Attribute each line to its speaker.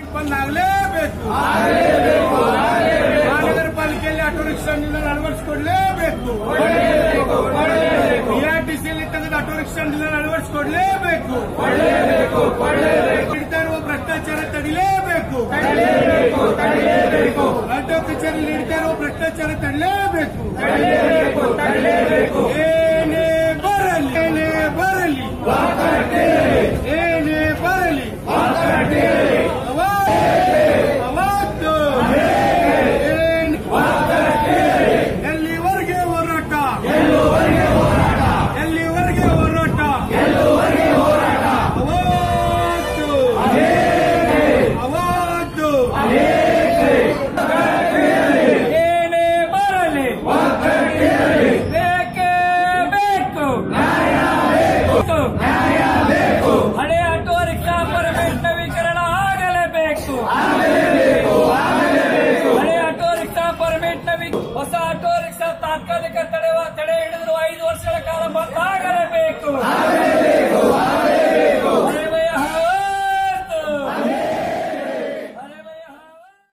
Speaker 1: ಬಂದ್ ಆಗಲೇಬೇಕು ಮಹಾನಗರ ಪಾಲಿಕೆಯಲ್ಲಿ ಆಟೋ ರಿಕ್ಷಾ ನಿಲ್ದಾಣ ಅಳವಡಿಸಿಕೊಡ್ಲೇಬೇಕು ಬಿಆರ್ಟಿಸಿಯಲ್ಲಿ ತೆಗೆದು ಆಟೋ ರಿಕ್ಷಾ ನಿಲ್ದಾಣ ಅಳವಡಿಸಿಕೊಡ್ಲೇಬೇಕು ಹಿಡಿತಾ ಇರುವ ಭ್ರಷ್ಟಾಚಾರ ತಡಿಲೇಬೇಕು ಆಟೋ ಕಚೇರಿ ಹಿಡಿತಾ ಇರುವ ಭ್ರಷ್ಟಾಚಾರ ತಡಲೇಬೇಕು ಏನೇ ಬರಲಿ ಏನೇ ಬರಲಿ ಏನೇ ಬರಲಿ ಅವಾ- ಅವತ್ತು ಏನ್- ಎಲ್ಲಿವರೆಗೆ ಹೋರಾಟ ಎಲ್ಲಿವರೆಗೆ ಹೋರಾಟ ಅವತ್ತು ಅವತ್ತು
Speaker 2: ಏನೇ ಬರಲಿ ಬೇಕೇ ಬೇಕು ಹಳೆ ಆಟೋ ರಿಕ್ಷಾ ಪರ್ಮಿಟ್ ನವೀಕರಣ ಆಗಲೇಬೇಕು ಹಳೆ ಆಟೋ ರಿಕ್ಷಾ ಪರ್ಮಿಟ್ ನವೀ ಹೊಸ ಆಟೋ ರಿಕ್ಷಾ ತಾತ್ಕಾಲಿಕ